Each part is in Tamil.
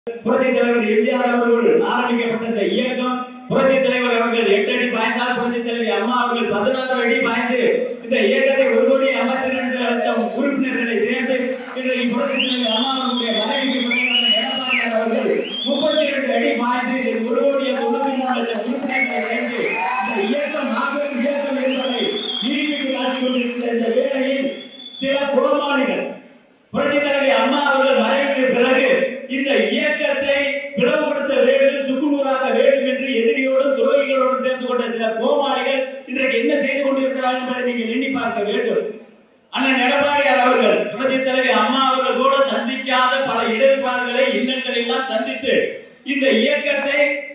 புரட்சி தலைவர் எம்ஜிஆர் அவர்கள் ஆரம்பிக்கப்பட்ட இந்த இயக்கம் புரட்சி தலைவர் அவர்கள் எட்டு அடி பாய்ந்தால் புரட்சி தலைவி அம்மா அவர்கள் பதினாறு அடி பாய்ந்து இந்த இயக்கத்தை ஒரு கோடி ஐம்பத்தி ரெண்டு லட்சம் உறுப்பினர்களை சேர்ந்து இன்றைக்கு புரட்சி தலைவர் அம்மா அவர்களுடைய மனைவிக்கு பிறந்தவர்கள் எடப்பாடியார் அவர்கள் முப்பத்தி ரெண்டு அடி பாய்ந்து இன்றைக்கு ஒரு கோடி தொண்ணூத்தி மூணு லட்சம் உறுப்பினர்களை சேர்ந்து இந்த இயக்கம் மாபெரும் இயக்கம் என்பதை நிரூபித்து காட்டிக் கொண்டிருக்கிற இந்த வேளையில் சில புறமாளிகள் புரட்சி தலைவி அம்மா அவர்கள் மறைவுக்கு பிறகு இந்த இயக்கத்தை பிளவுபடுத்த வேண்டும் சுக்குநூறாக வேண்டும் என்று எதிரியோடும் துரோகிகளோடும் சேர்ந்து கொண்ட சில கோமாளிகள் இன்றைக்கு என்ன செய்து கொண்டிருக்கிறார்கள் என்பதை நீங்கள் எண்ணி பார்க்க வேண்டும் அண்ணன் எடப்பாடியார் அவர்கள் புரட்சி தலைவி அம்மா அவர்கள் கூட சந்திக்காத பல இடர்பாடுகளை இன்னல்களை எல்லாம் சந்தித்து இந்த இயக்கத்தை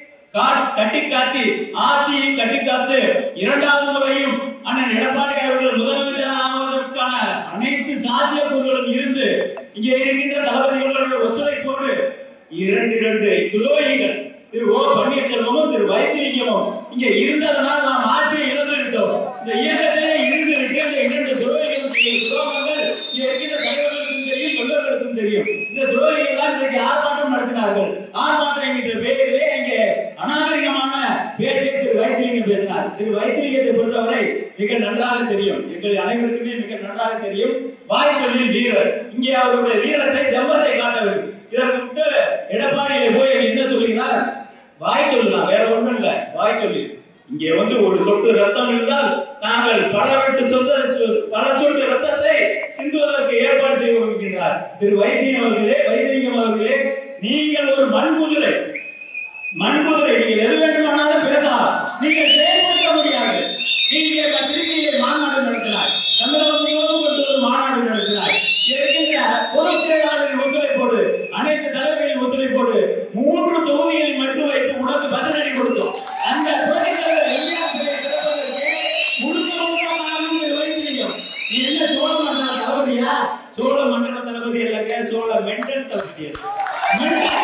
கா- கட்டி காத்தி ஆட்சியை கட்டி காத்து இரண்டாவது முறையும் அண்ணன் எடப்பாடி அவர்கள் முதலமைச்சர் ஆவதற்கான அனைத்து சாத்தியக்கூறுகளும் இருந்து இங்கே இருக்கின்ற தளபதிகளோட ஒத்துழைப்போடு இரண்டு இரண்டு துரோகிகள் திரு ஓ பன்னீர்செல்வமும் திரு வைத்திலிங்கமும் இங்கே இருந்ததனால் நாம் ஆட்சியை இழந்து விட்டோம் இந்த இயக்கத்திலே இருந்து விட்டு இந்த இரண்டு துரோகிகளும் செய்யும் துரோகங்கள் இங்கே இருக்கின்ற தலைவர்களுக்கும் தெரியும் தொண்டர்களுக்கும் தெரியும் இந்த துரோகிகள் எல்லாம் இன்றைக்கு ஆர்ப்பாட்டம் நடத்தினார்கள் ஆர்ப்பாட்டம் என்கின்ற பெயரிலே இங்கே அநாகரிகமான பேச்சை திரு வைத்திலிங்கம் பேசினார் திரு வைத்திலிங்கத்தை பொறுத்தவரை மிக நன்றாக தெரியும் எங்கள் அனைவருக்குமே மிக நன்றாக தெரியும் வாய் சொல்லி வீரர் இங்கே அவருடைய வீரத்தை ஜம்பத்தை காட்ட வேண்டும் இதற்கு விட்டு எடப்பாடியில போய் என்ன சொல்கிறார் வாய் சொல்லலாம் வேற ஒண்ணும் இல்ல வாய் சொல்லி இங்கே வந்து ஒரு சொட்டு ரத்தம் இருந்தால் தாங்கள் பல வெட்டு சொந்த பல சொட்டு ரத்தத்தை சிந்துவதற்கு ஏற்பாடு செய்து கொண்டிருக்கின்றார் திரு வைத்தியம் அவர்களே வைத்திலிங்கம் அவர்களே நீங்கள் ஒரு மண்குதிரை மண்குதிரை நீங்கள் எது வேண்டுமானாலும் பேசலாம் நீங்கள் செயல்படுத்த முடியாது நீங்க திருச்சியில் மாநாடு நடத்தினார் தமிழகம் முழுவதும் கொண்டு ஒரு மாநாடு நடத்தினார் இருக்கின்ற பொதுச் செயலாளரின் ஒத்துழைப்போடு அனைத்து தலைவர்களின் ஒத்துழைப்போடு மூன்று தொகுதிகளில் மட்டும் வைத்து உனக்கு பதிலடி கொடுத்தோம் அந்த புரட்சித் தலைவர் எம்ஜிஆர் சிலையை திறப்பதற்கு முழுக்க முழுக்க காரணம் இது வைத்திருக்கிறோம். நீ என்ன சோழ மண்டல தளபதியா சோழ மண்டல தளபதி இல்லைங்க சோழ மெண்டல் தளபதி மெண்டல்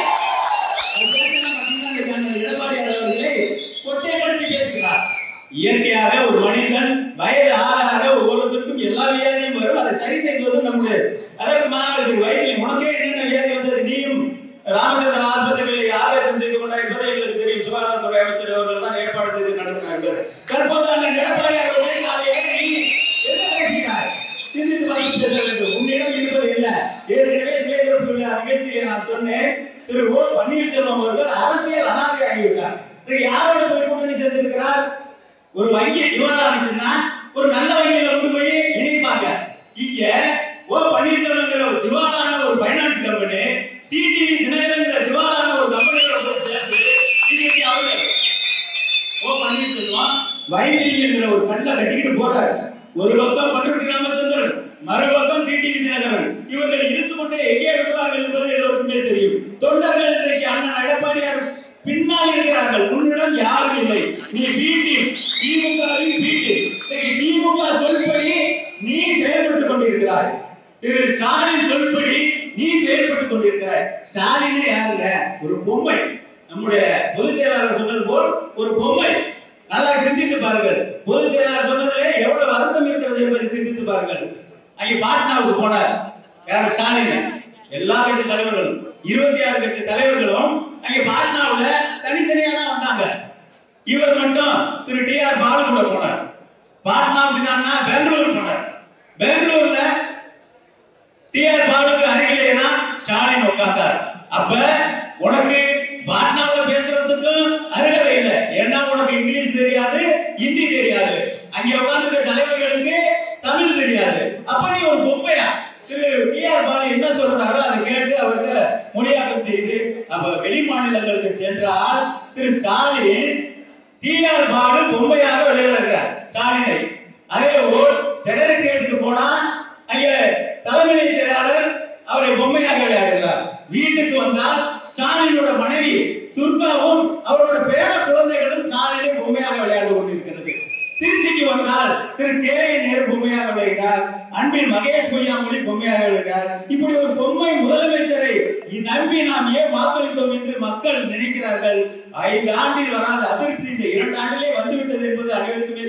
எடப்பாடியார் அவர்களை கொச்சைப்படுத்தி பேசுகிறார் இயற்கையாக ஒரு மனிதன் வயது ஆறாக ஒவ்வொருத்தருக்கும் எல்லா வியாதியும் வரும் அதை சரி செய்வது நம்முடைய அதற்கு மாணவர்கள் வயதில் உனக்கே என்னென்ன வியாதி வந்தது நீயும் ராமச்சந்திரன் ஆஸ்பத்திரியில் ஆவேசம் செய்து கொண்டார் என்பதை எங்களுக்கு தெரியும் சுகாதாரத்துறை அமைச்சர் அவர்கள் தான் ஏற்பாடு செய்து நடத்தினார்கள் தற்போது அண்ணன் எடப்பாடியார் அவர்கள் நாளையே நீ என்ன பேசுகிறாய் சிந்தித்து பார்த்து பேச வேண்டும் உன்னிடம் இருப்பது என்ன ஏற்கனவே சுயதிருப்பு விழா நிகழ்ச்சியை நான் சொன்னேன் திரு ஓ பன்னீர்செல்வம் அவர்கள் அரசியல் அனாதை ஆகிவிட்டார் இன்றைக்கு யாரோட போய் கூட்டணி சேர்ந்திருக்கிறார் ஒரு வங்கி திவாலா இருந்துச்சுன்னா ஒரு நல்ல வங்கியில கொண்டு போய் இணைப்பாங்க இங்க ஓ பன்னீர்செல்வங்கிற ஒரு திவாலான ஒரு பைனான்ஸ் கம்பெனி டிடிவி தினகரங்கிற திவாலான ஒரு கம்பெனியோட போய் சேர்ந்து இன்னைக்கு அவர்கள் ஓ பன்னீர்செல்வம் வைத்திலிங்கிற ஒரு கண்ணில் கட்டிக்கிட்டு போறாரு ஒரு பக்கம் பண்ருட்டி ராமச்சந்திரன் மறுபக்கம் டிடிவி தினகரன் இவர்கள் இழுத்து கொண்டு எங்கே விடுவார்கள் என்பது எல்லோருக்குமே தெரியும் தொண்டர்கள் இன்றைக்கு அண்ணன் எடப்பாடியார் பின்னால் இருக்கிறார்கள் உன்னிடம் யாரும் இல்லை நீ பீட்டி திமுகவின் பீட்டி இன்னைக்கு திமுக சொல்படி நீ செயல்பட்டுக் கொண்டிருக்கிறாய் திரு ஸ்டாலின் சொல்படி நீ செயல்பட்டுக் கொண்டிருக்கிறாய் ஸ்டாலினே யாருங்க ஒரு பொம்மை நம்முடைய பொதுச் செயலாளர் சொன்னது போல் ஒரு பொம்மை நல்லா சிந்தித்து பாருங்கள் பொதுச் செயலாளர் சொன்னதிலே எவ்வளவு அர்த்தம் இருக்கிறது என்பதை சிந்தித்து பாருங்கள் அங்கே பாட்னாவுக்கு போனார் யார் ஸ்டாலின் எல்லா கட்சி தலைவர்களும் இருபத்தி ஆறு கட்சி தலைவர்களும் அங்கே பாட்னாவுல தனித்தனியா தான் வந்தாங்க இவர் மட்டும் திரு டி ஆர் பாலு கூட போனார் பாட்னாவுக்கு தான் பெங்களூர் போனார் பெங்களூர்ல டி ஆர் பாலுக்கு அருகிலே தான் ஸ்டாலின் உட்கார்ந்தார் அப்ப உனக்கு பாட்னாவுல பேசுறதுக்கும் அருகதை இல்லை ஏன்னா உனக்கு இங்கிலீஷ் தெரியாது ஹிந்தி தெரியாது அங்க உட்கார்ந்துருக்க தலைவர்களுக்கு தமிழ் தெரியாது அப்ப நீ ஒரு பொம்மையா திரு டி ஆர் பாலு என்ன சொல்றாரோ அதை கேட்டு அவருக்கு மொழியாக்கம் செய்து அப்ப வெளி மாநிலங்களுக்கு சென்றால் திரு ஸ்டாலின் டி ஆர் பாலு பொம்மையாக விளையாடுகிறார் ஸ்டாலினை அதே போல் செக்ரட்டரியேட்டுக்கு போனா அங்க தலைமை செயலாளர் அவரை பொம்மையாக விளையாடுகிறார் வீட்டுக்கு வந்தால் ஸ்டாலினோட மனைவி துர்காவும் அவரோட பேர குழந்தைகளும் ஸ்டாலினை பொம்மையாக விளையாடு கொண்டிருக்கிறது திருச்சிக்கு வந்தால் திரு கே நேரு பொம்மையாக விளையாடுகிறார் அன்பின் மகேஷ் பொய்யாமொழி பொம்மையாக விளையாடுகிறார் இப்படி ஒரு பொம்மை முதலமைச்சரை நம்பி நாம் ஏன் வாக்களித்தோம் என்று மக்கள் நினைக்கிறார்கள் ஐந்து ஆண்டில் வராத அதிருப்தி இந்த இரண்டு ஆண்டிலே வந்துவிட்டது என்பது அனைவருக்குமே தெரியும்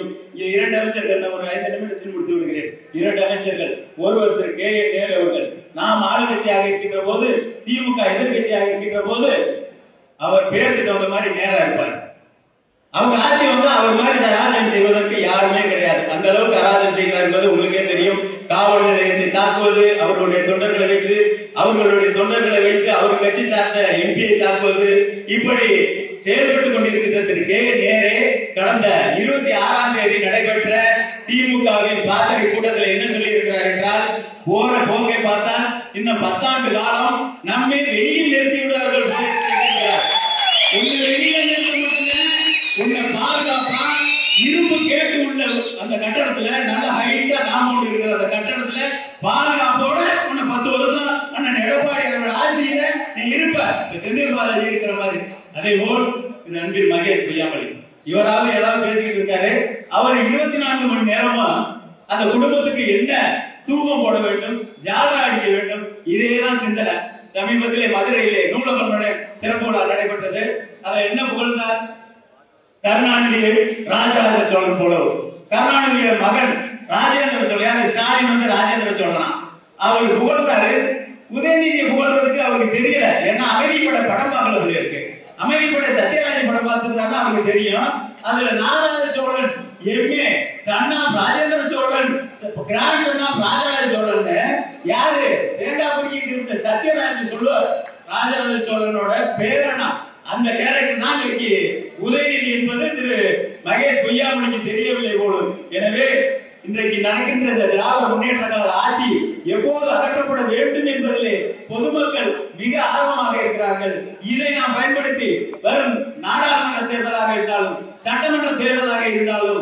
இங்கே இரண்டு அமைச்சர்கள் நான் ஒரு ஐந்து நிமிடத்தில் முடித்து விடுகிறேன் இரண்டு அமைச்சர்கள் ஒருவர் திரு கே ஏ நேரு அவர்கள் நாம் ஆளுங்கட்சியாக இருக்கின்ற போது திமுக எதிர்கட்சியாக இருக்கின்ற போது அவர் பேருக்கு தகுந்த மாதிரி நேரா இருப்பார் அவங்க ஆட்சி வந்து அவர் மாதிரி அராஜகம் செய்வதற்கு யாருமே கிடையாது அந்த அளவுக்கு அராஜகம் செய்கிறார் என்பது உங்களுக்கே தெரியும் காவல் நிலையத்தை தாக்குவது அவர்களுடைய தொண்டர்களை வைத்து அவர்களுடைய தொண்டர்களை வைத்து அவர் கட்சி சார்ந்த எம்பியை தாக்குவது இப்படி செயல்பட்டுக் கொண்டிருக்கின்ற திரு கே நேரே கடந்த இருபத்தி ஆறாம் தேதி நடைபெற்ற திமுகவின் பாசறை கூட்டத்தில் என்ன சொல்லி இருக்கிறார் என்றால் போற போக்கை பார்த்தா இன்னும் பத்தாண்டு காலம் நம்மை வெளியில் நிறுத்தி விடுவார்கள் போல இருக்கிறார். உன்னை வெளியில நிறுத்த மாட்டாங்க. உன்னை பாதுகாப்பா இரும்பு கேட்டு உள்ள அந்த கட்டடத்துல நல்ல ஹைட்டா காம்பவுண்ட் இருக்கிற அந்த கட்டடத்துல பாதுகாப்போட உன்னை பத்து வருஷம் அண்ணன் எடப்பாடி அவரோட ஆட்சியில நீ இருப்ப இப்ப செந்தில் பாலாஜி இருக்கிற மாதிரி அதே போல் திரு அன்பில் மகேஷ் பொய்யாமொழி இவராவது ஏதாவது பேசிக்கிட்டு இருக்காரு அவர் இருபத்தி நான்கு மணி நேரமா அந்த குடும்பத்துக்கு என்ன தூக்கம் போட வேண்டும் ஜாலரா அடிக்க வேண்டும் இதேதான் சிந்தனை சமீபத்திலே மதுரையிலே நூலகனுடைய திறப்பு விழா நடைபெற்றது அதை என்ன புகழ்ந்தார் கருணாநிதியை ராஜராஜ சோழன் போல கருணாநிதிய மகன் ராஜேந்திர சோழன் யாரு ஸ்டாலின் வந்து ராஜேந்திர சோழனா அவர் புகழ்ந்தாரு உதயநிதியை புகழ்றதுக்கு அவருக்கு தெரியல ஏன்னா அமைதிப்பட படம் பார்க்கல இருக்கு அமைதிப்பட சத்யராஜ படம் பார்த்திருந்தாருன்னா அவருக்கு தெரியும் அதுல நாராஜ சோழன் எம்ஏ சன்னா ராஜேந்திர சோழன் கிராண்ட் சன்னா ராஜராஜ சோழன் யாரு தேங்காய் பிடிக்கிட்டு இருந்த சத்யராஜ் சொல்லுவார் ராஜராஜ சோழனோட பேரனா அந்த கேரக்டர் தான் இன்னைக்கு உதயநிதி என்பது திரு மகேஷ் பொய்யாமணிக்கு தெரியவில்லை போலும் எனவே இன்றைக்கு நடக்கின்ற இந்த திராவிட முன்னேற்ற கழக ஆட்சி எப்போது அகற்றப்பட வேண்டும் என்பதிலே பொதுமக்கள் மிக ஆர்வமாக இருக்கிறார்கள் இதை நாம் பயன்படுத்தி வரும் நாடாளுமன்ற தேர்தலாக இருந்தாலும் சட்டமன்ற தேர்தலாக இருந்தாலும்